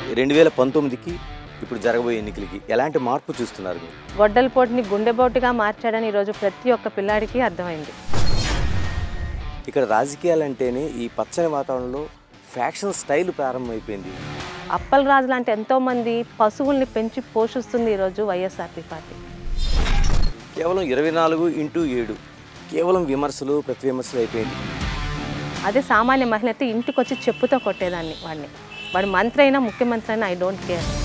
రెండు వేల పంతొమ్మిదికి ఇప్పుడు జరగబోయే ఎన్నికలకి ఎలాంటి మార్పు చూస్తున్నారు మీరు గొడ్డలపోటుని గుండెపోటుగా మార్చాడని ఈరోజు ప్రతి ఒక్క పిల్లాడికి అర్థమైంది ఇక్కడ రాజకీయాలు అంటేనే ఈ పచ్చని వాతావరణంలో ఫ్యాక్షన్ స్టైల్ ప్రారంభమైపోయింది అప్పల్ రాజు లాంటి ఎంతోమంది పశువుల్ని పెంచి పోషిస్తుంది ఈరోజు వైఎస్ఆర్పీ పార్టీ కేవలం ఇరవై నాలుగు ఇంటూ ఏడు కేవలం విమర్శలు ప్రతి విమర్శలు అయిపోయింది అదే సామాన్య మహిళ అయితే ఇంటికి వచ్చి చెప్పుతో కొట్టేదాన్ని వాడిని వాడు మంత్రి అయినా ముఖ్యమంత్రి అయినా ఐ డోంట్ కేర్